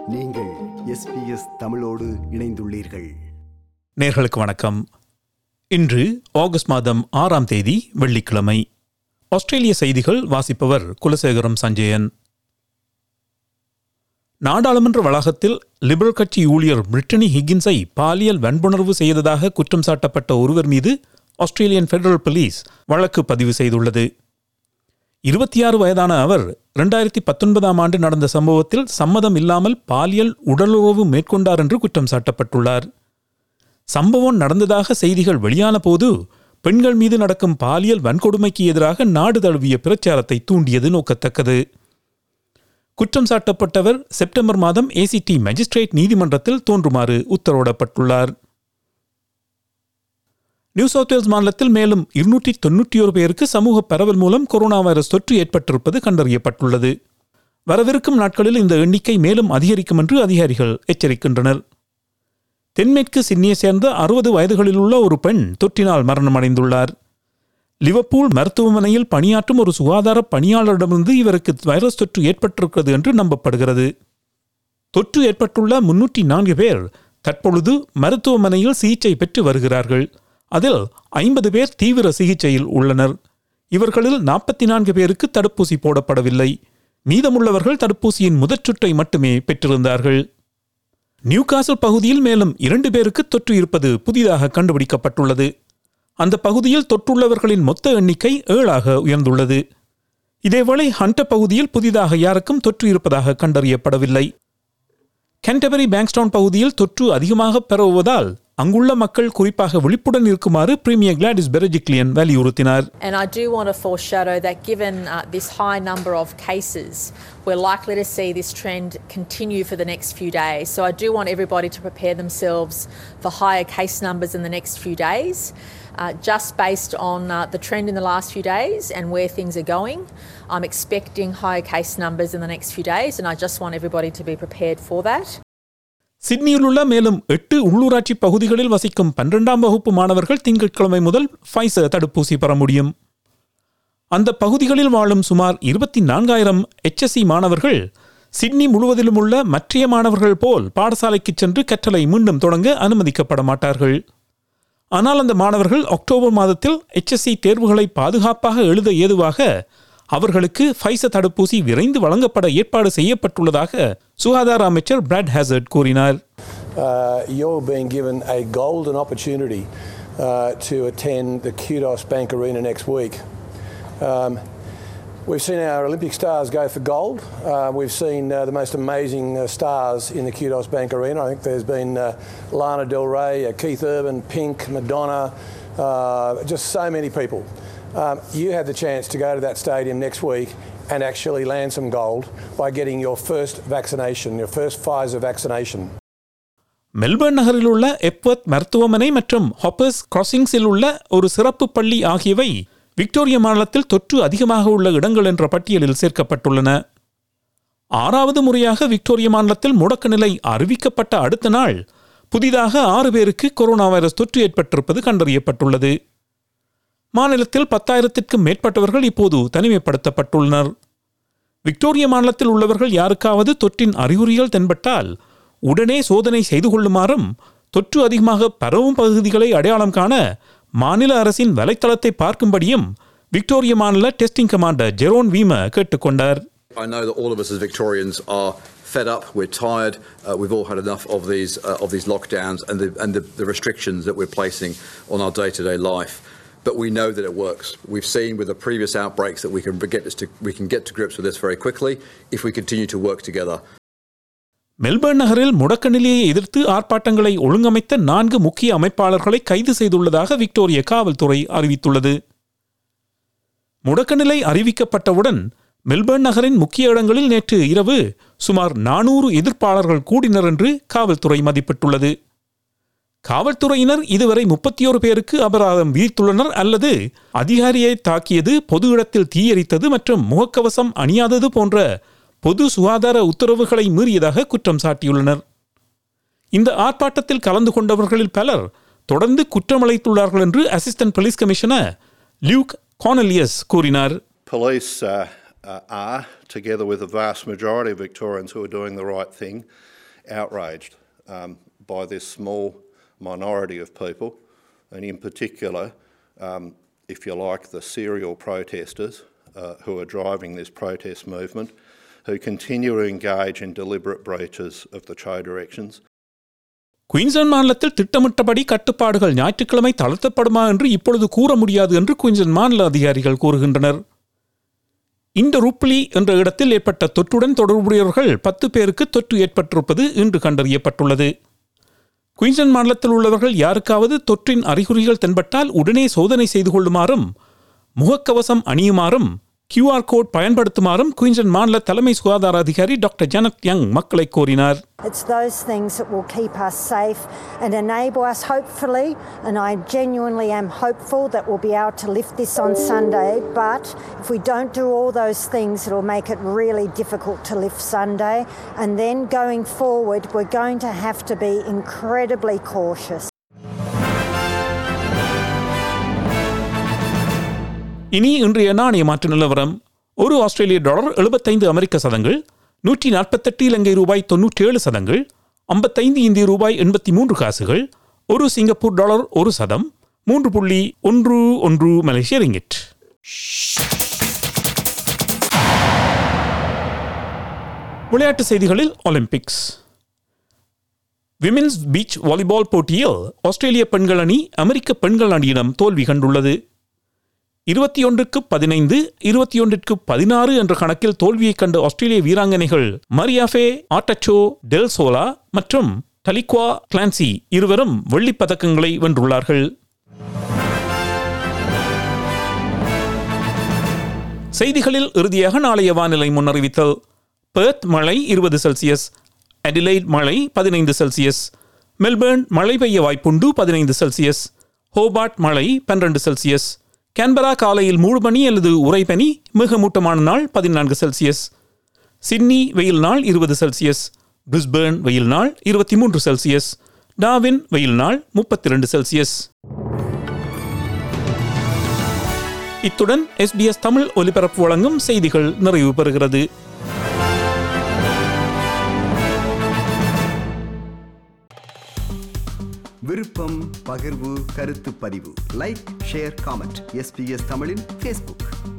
நீங்கள் எஸ்பிஎஸ் தமிழோடு இணைந்துள்ளீர்கள் நேர்களுக்கு வணக்கம் இன்று ஆகஸ்ட் மாதம் ஆறாம் தேதி வெள்ளிக்கிழமை ஆஸ்திரேலிய செய்திகள் வாசிப்பவர் குலசேகரம் சஞ்சயன் நாடாளுமன்ற வளாகத்தில் லிபரல் கட்சி ஊழியர் பிரிட்டனி ஹிக்கின்ஸை பாலியல் வன்புணர்வு செய்ததாக குற்றம் சாட்டப்பட்ட ஒருவர் மீது ஆஸ்திரேலியன் ஃபெடரல் போலீஸ் வழக்கு பதிவு செய்துள்ளது இருபத்தி ஆறு வயதான அவர் இரண்டாயிரத்தி பத்தொன்பதாம் ஆண்டு நடந்த சம்பவத்தில் சம்மதம் இல்லாமல் பாலியல் உடலுறவு மேற்கொண்டார் என்று குற்றம் சாட்டப்பட்டுள்ளார் சம்பவம் நடந்ததாக செய்திகள் வெளியான போது பெண்கள் மீது நடக்கும் பாலியல் வன்கொடுமைக்கு எதிராக நாடு தழுவிய பிரச்சாரத்தை தூண்டியது நோக்கத்தக்கது குற்றம் சாட்டப்பட்டவர் செப்டம்பர் மாதம் ஏசிடி மேஜிஸ்ட்ரேட் நீதிமன்றத்தில் தோன்றுமாறு உத்தரவிடப்பட்டுள்ளார் நியூ சவுத் வேல்ஸ் மாநிலத்தில் மேலும் இருநூற்றி தொன்னூற்றி ஒரு பேருக்கு சமூக பரவல் மூலம் கொரோனா வைரஸ் தொற்று ஏற்பட்டிருப்பது கண்டறியப்பட்டுள்ளது வரவிருக்கும் நாட்களில் இந்த எண்ணிக்கை மேலும் அதிகரிக்கும் என்று அதிகாரிகள் எச்சரிக்கின்றனர் தென்மேற்கு சிட்னியை சேர்ந்த அறுபது வயதுகளில் உள்ள ஒரு பெண் தொற்றினால் மரணமடைந்துள்ளார் லிவர்பூல் மருத்துவமனையில் பணியாற்றும் ஒரு சுகாதார பணியாளரிடமிருந்து இவருக்கு வைரஸ் தொற்று ஏற்பட்டிருக்கிறது என்று நம்பப்படுகிறது தொற்று ஏற்பட்டுள்ள முன்னூற்றி நான்கு பேர் தற்பொழுது மருத்துவமனையில் சிகிச்சை பெற்று வருகிறார்கள் அதில் ஐம்பது பேர் தீவிர சிகிச்சையில் உள்ளனர் இவர்களில் நாற்பத்தி நான்கு பேருக்கு தடுப்பூசி போடப்படவில்லை மீதமுள்ளவர்கள் தடுப்பூசியின் முதற் சுற்றை மட்டுமே பெற்றிருந்தார்கள் நியூகாசல் பகுதியில் மேலும் இரண்டு பேருக்கு தொற்று இருப்பது புதிதாக கண்டுபிடிக்கப்பட்டுள்ளது அந்த பகுதியில் தொற்றுள்ளவர்களின் மொத்த எண்ணிக்கை ஏழாக உயர்ந்துள்ளது இதேவேளை ஹண்ட பகுதியில் புதிதாக யாருக்கும் தொற்று இருப்பதாக கண்டறியப்படவில்லை கென்டபரி பேங்க்ஸ்டவுன் பகுதியில் தொற்று அதிகமாக பரவுவதால் அங்குள்ள மக்கள் குறிப்பாக விழிப்புடன் இருக்குமாறு பிரீமியர் கிளாடிஸ் பெரஜிக்லியன் வலியுறுத்தினார் And I do want to foreshadow that given uh, this high number of cases, we're likely to see this trend continue for the next few days. So I do want everybody to prepare themselves for higher case numbers in the next few days. Uh, just based on uh, the trend in the last few days and where things are going, I'm expecting higher case numbers in the next few days, and I just want everybody to be prepared for that. சிட்னியில் உள்ள மேலும் எட்டு உள்ளூராட்சி பகுதிகளில் வசிக்கும் பன்னிரெண்டாம் வகுப்பு மாணவர்கள் திங்கட்கிழமை முதல் ஃபைசர் தடுப்பூசி பெற முடியும் அந்த பகுதிகளில் வாழும் சுமார் இருபத்தி நான்காயிரம் HSC மாணவர்கள் சிட்னி முழுவதிலும் உள்ள மற்றைய மாணவர்கள் போல் பாடசாலைக்கு சென்று கற்றலை மீண்டும் தொடங்க அனுமதிக்கப்பட மாட்டார்கள் ஆனால் அந்த மாணவர்கள் அக்டோபர் மாதத்தில் HSC தேர்வுகளை பாதுகாப்பாக எழுத ஏதுவாக அவர்களுக்கு ஃபைசர் தடுப்பூசி விரைந்து வழங்கப்பட ஏற்பாடு செய்யப்பட்டுள்ளதாக சுகாதார அமைச்சர் பிராட் ஹேசர்ட் கூறினார் uh, you're being given a golden opportunity uh, to attend the Kudos Bank Arena next week. Um, we've seen our Olympic stars go for gold. Uh, we've seen uh, the most amazing uh, stars in the Kudos Bank Arena. I think there's been uh, Lana Del Rey, uh, Keith Urban, Pink, Madonna, uh, just so many people. Um, you have the chance to go to that stadium next week and actually land some gold by getting your first vaccination, your first Pfizer vaccination. Melbourne நகரில் உள்ள எப்வர்த் மருத்துவமனை மற்றும் hoppers கிராசிங்ஸில் உள்ள ஒரு சிறப்பு பள்ளி ஆகியவை Victoria மாநிலத்தில் தொற்று அதிகமாக உள்ள இடங்கள் என்ற பட்டியலில் சேர்க்கப்பட்டுள்ளன ஆறாவது முறையாக விக்டோரியா மாநிலத்தில் முடக்க நிலை அறிவிக்கப்பட்ட அடுத்த நாள் புதிதாக ஆறு பேருக்கு கொரோனா வைரஸ் தொற்று ஏற்பட்டிருப்பது கண்டறியப்பட்டுள்ளது மாநிலத்தில் பத்தாயிரத்திற்கும் மேற்பட்டவர்கள் இப்போது தனிமைப்படுத்தப்பட்டுள்ளனர் விக்டோரியா மாநிலத்தில் உள்ளவர்கள் யாருக்காவது தொற்றின் அறிகுறிகள் தென்பட்டால் உடனே சோதனை செய்து கொள்ளுமாறும் தொற்று அதிகமாக பரவும் பகுதிகளை அடையாளம் காண மாநில அரசின் வலைத்தளத்தை பார்க்கும்படியும் விக்டோரியா மாநில டெஸ்டிங் கமாண்டர் ஜெரோன் வீம கேட்டுக்கொண்டார் I know that all of us as Victorians are fed up. We're tired. Uh, we've all had enough of these uh, of these lockdowns and the and the, the restrictions that we're placing on our day-to-day life. But we know that it works. We've seen with the previous outbreaks that we can get this to, we can get to grips with this very quickly if we continue to work together. Melbourne நகரில் முடக்க நிலையை எதிர்த்து ஆர்ப்பாட்டங்களை ஒழுங்கமைத்த நான்கு முக்கிய அமைப்பாளர்களை கைது செய்துள்ளதாக Victoria காவல்துறை அறிவித்துள்ளது முடக்க நிலை அறிவிக்கப்பட்டவுடன் மெல்பர்ன் நகரின் முக்கிய இடங்களில் நேற்று இரவு சுமார் நானூறு எதிர்ப்பாளர்கள் கூடினர் என்று காவல்துறை மதிப்பிட்டுள்ளது காவல்துறையினர் இதுவரை முப்பத்தியோரு பேருக்கு அபராதம் விதித்துள்ளனர் அல்லது அதிகாரியை தாக்கியது பொது இடத்தில் தீயரித்தது மற்றும் முகக்கவசம் அணியாதது போன்ற பொது சுகாதார உத்தரவுகளை மீறியதாக குற்றம் சாட்டியுள்ளனர் இந்த ஆர்ப்பாட்டத்தில் கலந்து கொண்டவர்களில் பலர் தொடர்ந்து குற்றமளித்துள்ளார்கள் என்று assistant police commissioner Luke Cornelius கூறினார் Police uh, uh, are, together with the vast majority of Victorians who are doing the right thing, outraged um, by this small minority of people, and in particular, um, if you like, the serial protesters uh, who are driving this protest movement, who continue to engage in deliberate breaches of the trade directions. Queensland மாநிலத்தில் திட்டமிட்டபடி கட்டுப்பாடுகள் ஞாயிற்றுக்கிழமை தளர்த்தப்படுமா என்று இப்பொழுது கூற முடியாது என்று Queensland மாநில அதிகாரிகள் கூறுகின்றனர் இந்த ருப்ளி என்ற இடத்தில் ஏற்பட்ட தொற்றுடன் தொடர்புடையவர்கள் பத்து பேருக்கு தொற்று ஏற்பட்டிருப்பது இன்று கண்டறியப்பட்டுள்ளது குயின்ஸ்லாந்து மாநிலத்தில் உள்ளவர்கள் யாருக்காவது தொற்றின் அறிகுறிகள் தென்பட்டால் உடனே சோதனை செய்து கொள்ளுமாறும் முகக்கவசம் அணியுமாறும் QR கோட் பயன்படுத்துமாறும் குயின்ஸ்லாந்து மாநில தலைமை சுகாதார அதிகாரி டாக்டர் ஜனத் யங் மக்களை கோரினார் It's those things that will keep us safe and enable us, hopefully, and I genuinely am hopeful that we'll be able to lift this on Sunday. But if we don't do all those things, it'll make it really difficult to lift Sunday. And then going forward, we're going to have to be incredibly cautious. இனி இன்றைய நாணய மாற்று நிலவரம் ஒரு ஆஸ்திரேலிய dollar எழுபத்தைந்து அமெரிக்க சதங்கள் நூற்றி நாற்பத்தெட்டு இலங்கை ரூபாய் தொன்னூற்றி ஏழு சதங்கள் ஐம்பத்தைந்து இந்திய ரூபாய் எண்பத்தி மூன்று காசுகள் ஒரு சிங்கப்பூர் டாலர் ஒரு சதம் மூன்று புள்ளி ஒன்று ஒன்று மலேசிய ரிங்கிட் விளையாட்டு செய்திகளில் ஒலிம்பிக்ஸ் விமென்ஸ் பீச் வாலிபால் போட்டியில் ஆஸ்திரேலிய பெண்கள் அணி அமெரிக்க பெண்கள் அணியிடம் தோல்வி கண்டுள்ளது இருபத்தி ஒன்றுக்கு பதினைந்து இருபத்தி ஒன்றிற்கு பதினாறு என்ற கணக்கில் தோல்வியை கண்ட ஆஸ்திரேலிய வீராங்கனைகள் மரியாஃபே ஆட்டச்சோ டெல் சோலா மற்றும் டலிக்வா கிளான்சி இருவரும் வெள்ளிப் பதக்கங்களை வென்றுள்ளார்கள் செய்திகளில் இறுதியாக நாளைய வானிலை முன்னறிவித்தல் பெர்த் மழை இருபது செல்சியஸ் அடிலைட் மழை பதினைந்து செல்சியஸ் மெல்பேர்ன் மழை பெய்ய வாய்ப்புண்டு பதினைந்து செல்சியஸ் ஹோபார்ட் மழை பன்னிரண்டு செல்சியஸ் கேன்பரா காலையில் மூணு மணி அல்லது உறைபனி மிக மூட்டமான நாள் பதினான்கு செல்சியஸ் சிட்னி வெயில் நாள் இருபது செல்சியஸ் பிரிஸ்பேர்ன் வெயில் நாள் இருபத்தி மூன்று செல்சியஸ் டாவின் வெயில் நாள் முப்பத்தி ரெண்டு செல்சியஸ் இத்துடன் எஸ்பிஎஸ் தமிழ் ஒலிபரப்பு வழங்கும் செய்திகள் நிறைவு பெறுகிறது விருப்பம் பகிர்வு கருத்து பதிவு லைக் ஷேர் காமெண்ட் எஸ்பிஎஸ் தமிழின் ஃபேஸ்புக்